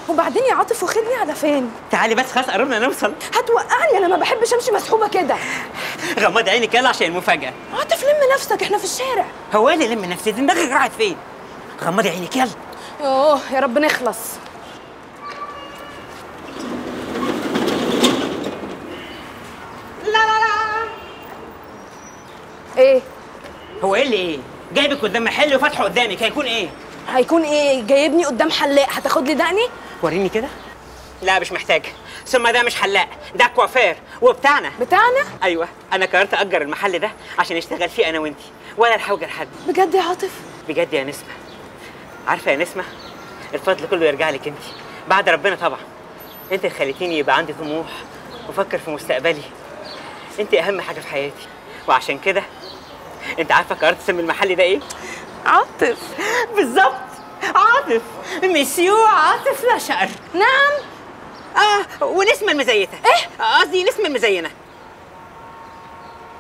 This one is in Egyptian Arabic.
وبعدين يا عاطف واخدني على فين تعالي بس خلاص قربنا نوصل هتوقعني انا ما بحبش امشي مسحوبه كده غمض عينك يلا عشان المفاجاه عاطف لم نفسك احنا في الشارع هو اللي لم نفسي دماغك راحت فين غمضي عينك يلا يوه يا رب نخلص ايه هو ايه اللي ايه جايبك قدام محل وفاتحه قدامك هيكون ايه هيكون ايه جايبني قدام حلاق هتاخد لي دقني وريني كده لا مش محتاج ثم ده مش حلاق ده كوافير وبتاعنا بتاعنا ايوه انا قررت اجر المحل ده عشان اشتغل فيه انا وانتي ولا الحوجه لحد بجد يا عاطف بجد يا نسمه عارفه يا نسمه الفضل كله يرجع لك انت بعد ربنا طبعا انت اللي خليتيني يبقى عندي طموح وافكر في مستقبلي انت اهم حاجه في حياتي وعشان كده انت عارفه قررت اسمي المحل ده ايه عاطف بالظبط عاطف مسيو عاطف لاشقر نعم اه ونسمه المزيته إيه؟ آه، قصدي نسمه المزينه